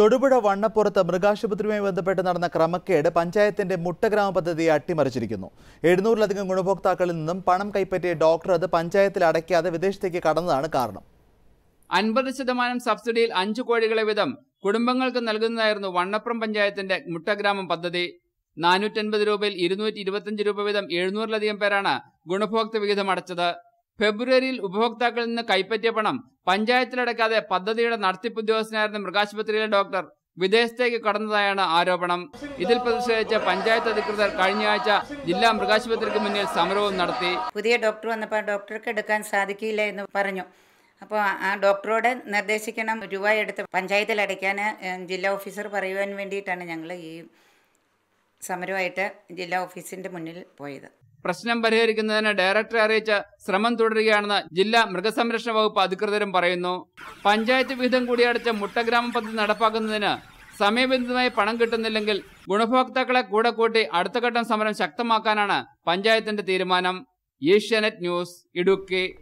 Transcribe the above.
തൊടുപുഴ വണ്ണപ്പുറത്ത് മൃഗാശുപത്രിയുമായി ബന്ധപ്പെട്ട് നടന്ന ക്രമക്കേട് പഞ്ചായത്തിന്റെ മുട്ടഗ്രാമ പദ്ധതിയെ അട്ടിമറിച്ചിരിക്കുന്നു എഴുന്നൂറിലധികം ഗുണഭോക്താക്കളിൽ നിന്നും പണം കൈപ്പറ്റിയ ഡോക്ടർ അത് പഞ്ചായത്തിൽ അടയ്ക്കാതെ വിദേശത്തേക്ക് കടന്നതാണ് കാരണം അൻപത് ശതമാനം സബ്സിഡിയിൽ അഞ്ചു കോടികളെ വീതം കുടുംബങ്ങൾക്ക് നൽകുന്നതായിരുന്നു വണ്ണപ്പുറം പഞ്ചായത്തിന്റെ മുട്ടഗ്രാമം പദ്ധതി നാനൂറ്റൻപത് രൂപയിൽ ഇരുന്നൂറ്റി ഇരുപത്തിയഞ്ച് രൂപ വീതം എഴുന്നൂറിലധികം പേരാണ് ഗുണഭോക്തൃ വിഹിതം അടച്ചത് ഫെബ്രുവരിയിൽ ഉപഭോക്താക്കളിൽ നിന്ന് കൈപ്പറ്റിയ പണം പഞ്ചായത്തിലടക്കാതെ പദ്ധതിയുടെ നടത്തിപ്പ് ഉദ്യോഗസ്ഥനായിരുന്ന മൃഗാശുപത്രിയിലെ ഡോക്ടർ വിദേശത്തേക്ക് കടന്നതായാണ് ആരോപണം ഇതിൽ പ്രതിഷേധിച്ച് പഞ്ചായത്ത് അധികൃതർ കഴിഞ്ഞയാഴ്ച ജില്ലാ മൃഗാശുപത്രിക്ക് മുന്നിൽ സമരവും നടത്തി പുതിയ ഡോക്ടർ വന്നപ്പോൾ ആ ഡോക്ടർക്ക് എടുക്കാൻ സാധിക്കില്ല എന്ന് പറഞ്ഞു അപ്പോൾ ആ ഡോക്ടറോട് നിർദ്ദേശിക്കണം രൂപ എടുത്ത് പഞ്ചായത്തിൽ അടയ്ക്കാൻ ഏഹ്, ജില്ലാ ഓഫീസർ പറയുവാൻ വേണ്ടിയിട്ടാണ് ഞങ്ങൾ ഈ സമരമായിട്ട് ജില്ലാ ഓഫീസിൻ്റെ മുന്നിൽ പോയത് പ്രശ്നം പരിഹരിക്കുന്നതിന് ഡയറക്ടറെ അറിയിച്ച് ശ്രമം തുടരുകയാണെന്ന് ജില്ലാ മൃഗസംരക്ഷണ വകുപ്പ് അധികൃതരും പറയുന്നു പഞ്ചായത്ത് വിഹിതം കൂടി അടച്ച മുട്ടഗ്രാമ പദ്ധതി നടപ്പാക്കുന്നതിന് സമയബന്ധിതമായി പണം കിട്ടുന്നില്ലെങ്കിൽ ഗുണഭോക്താക്കളെ കൂടെ കൂട്ടി അടുത്ത ഘട്ടം സമരം ശക്തമാക്കാനാണ് പഞ്ചായത്തിന്റെ തീരുമാനം ഏഷ്യാനെറ്റ് ന്യൂസ് ഇടുക്കി